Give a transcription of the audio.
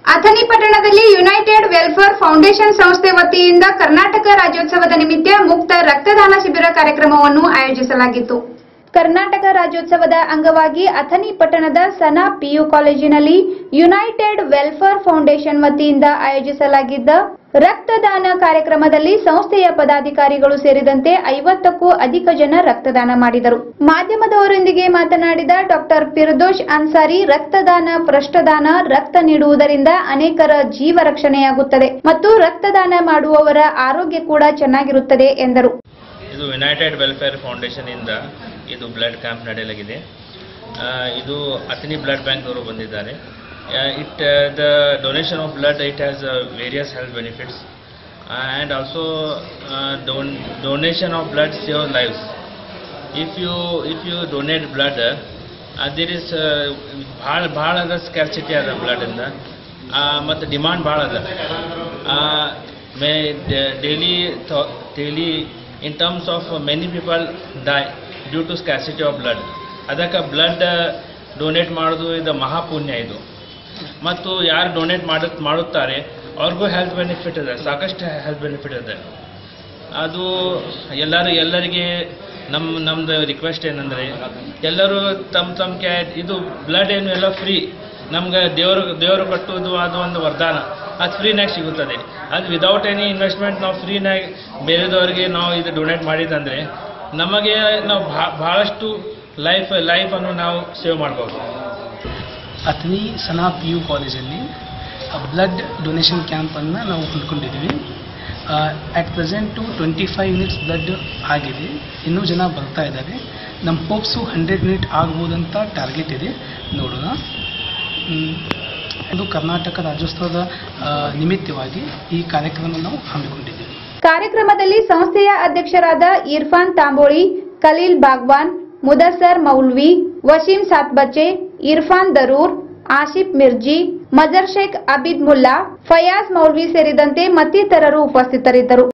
ಅಥಣಿ ಪಟ್ಟಣದಲ್ಲಿ United welfare foundation ಸಂಸ್ಥೆ ವತಿಯಿಂದ ಕರ್ನಾಟಕ ರಾಜ್ಯೋತ್ಸವದ ನಿಮಿತ್ತ ಮುಕ್ತ ರಕ್ತದಾನ ಶಿಬಿರ ಕಾರ್ಯಕ್ರಮವನ್ನು ಆಯೋಜಿಸಲಾಗಿತ್ತು ಕರ್ನಾಟಕ ರಾಜ್ಯೋತ್ಸವದ ಅಂಗವಾಗಿ ಅಥಣಿ ಪಟ್ಟಣದ ಸನಾ ಪಿಯು ಕಾಲೇಜಿನಲ್ಲಿ ಯುನೈಟೆಡ್ ವೆಲ್ಫೇರ್ ಫೌಂಡೇಶನ್ ವತಿಯಿಂದ ಆಯೋಜಿಸಲಾಗಿದ್ದ ರಕ್ತದಾನ ಕಾರ್ಯಕ್ರಮದಲ್ಲಿ ಸಂಸ್ಥೆಯ ಪದಾಧಿಕಾರಿಗಳು ಸೇರಿದಂತೆ ಐವತ್ತಕ್ಕೂ ಅಧಿಕ ಜನ ರಕ್ತದಾನ ಮಾಡಿದರು ಮಾಧ್ಯಮದವರೊಂದಿಗೆ ಮಾತನಾಡಿದ ಡಾಕ್ಟರ್ ಫಿರ್ದೋಷ್ ಅನ್ಸಾರಿ ರಕ್ತದಾನ ಭ್ರಷ್ಟದಾನ ರಕ್ತ ನೀಡುವುದರಿಂದ ಅನೇಕರ ಜೀವ ರಕ್ಷಣೆಯಾಗುತ್ತದೆ ಮತ್ತು ರಕ್ತದಾನ ಮಾಡುವವರ ಆರೋಗ್ಯ ಕೂಡ ಚೆನ್ನಾಗಿರುತ್ತದೆ ಎಂದರು ಇದು ಯುನೈಟೆಡ್ ವೆಲ್ಫೇರ್ ಫೌಂಡೇಶನಿಂದ ಇದು ಬ್ಲಡ್ ಕ್ಯಾಂಪ್ ನಡೆಯಲಾಗಿದೆ ಆ, ಇದು ಅಥಣಿ ಬ್ಲಡ್ ಬ್ಯಾಂಕ್ನವರು ಬಂದಿದ್ದಾರೆ it the donation of blood it has various health benefits and also donation of blood save lives if you if you donate blood there is ಭಾಳ ಭಾಳ ಅದ ಸ್ಕ್ಯಾರ್ಸಿಟಿ ಅದ ಬ್ಲಡಿಂದ ಮತ್ತು ಡಿಮಾಂಡ್ ಭಾಳ ಅದ may daily daily in terms of many people die due to scarcity of blood ಅದಕ್ಕೆ blood donate ಮಾಡೋದು ಇದು ಮಹಾಪುಣ್ಯ ಇದು ಮತ್ತು ಯಾರು ಡೊನೇಟ್ ಮಾಡು ಮಾಡುತ್ತಾರೆ ಅವ್ರಿಗೂ ಹೆಲ್ತ್ ಬೆನಿಫಿಟ್ ಇದೆ ಸಾಕಷ್ಟು ಹೆಲ್ತ್ ಬೆನಿಫಿಟ್ ಇದೆ ಅದು ಎಲ್ಲರೂ ಎಲ್ಲರಿಗೆ ನಮ್ಮ ನಮ್ಮದು ರಿಕ್ವೆಸ್ಟ್ ಏನಂದರೆ ಎಲ್ಲರೂ ತಮ್ಮ ತಮ್ಮ ಕ್ಯಾ ಇದು ಬ್ಲಡ್ ಏನು ಎಲ್ಲ ಫ್ರೀ ನಮ್ಗೆ ದೇವರು ದೇವರು ಕಟ್ಟುವುದು ಅದು ಒಂದು ವರದಾನ ಅದು ಫ್ರೀನಾಗ ಸಿಗುತ್ತದೆ ಅದು ವಿದೌಟ್ ಎನಿ ಇನ್ವೆಸ್ಟ್ಮೆಂಟ್ ನಾವು ಫ್ರೀನಾಗ ಬೇರೆದವರಿಗೆ ನಾವು ಇದು ಡೊನೇಟ್ ಮಾಡಿದಂದರೆ ನಮಗೆ ನಾವು ಭಾ- ಭಾಳಷ್ಟು ಲೈಫ್ ಲೈಫನ್ನು ನಾವು ಸೇವ್ ಮಾಡ್ಬೋದು ಅಥಣಿ ಸನಾ ಪಿ ಯು ಕಾಲೇಜಲ್ಲಿ ಬ್ಲಡ್ ಡೊನೇಷನ್ ಕ್ಯಾಂಪನ್ನು ನಾವು ಹಮ್ಮಿಕೊಂಡಿದ್ವಿ at present twenty five units blood ಆಗಿದೆ ಇನ್ನೂ ಜನ ಬರ್ತಾ ಇದ್ದಾರೆ ನಮ್ಮ ಹೋಪ್ಸು ಹಂಡ್ರೆಡ್ ಯೂನಿಟ್ ಆಗ್ಬೋದಂತ ಟಾರ್ಗೆಟ್ ಇದೆ ನೋಡೋಣ ಹ್ಮ್. ಇದು ಕರ್ನಾಟಕ ರಾಜ್ಯೋತ್ಸವದ ಆ, ನಿಮಿತ್ತವಾಗಿ ಈ ಕಾರ್ಯಕ್ರಮ ನಾವು ಹಮ್ಮಿಕೊಂಡಿದ್ದೀವಿ ಕಾರ್ಯಕ್ರಮದಲ್ಲಿ ಸಂಸ್ಥೆಯ ಅಧ್ಯಕ್ಷರಾದ ಇರ್ಫಾನ್ ತಾಂಬೋಳಿ ಖಲೀಲ್ ಬಾಗ್ವಾನ್ ಮುದಸ್ಸರ್ ಮೌಲ್ವಿ ವಶೀಂ ಸಾತ್ಬಚ್ಚೆ ಇರ್ಫಾನ್ ದರೂರ್ ಆಶಿಫ್ ಮಿರ್ಜಿ ಮಜರ್ ಶೇಖ್ ಅಬಿದ್ ಮುಲ್ಲಾ ಫಯಾಜ್ ಮೌಲ್ವಿ ಸೇರಿದಂತೆ ಮತ್ತಿತರರು ಉಪಸ್ಥಿತರಿದ್ದರು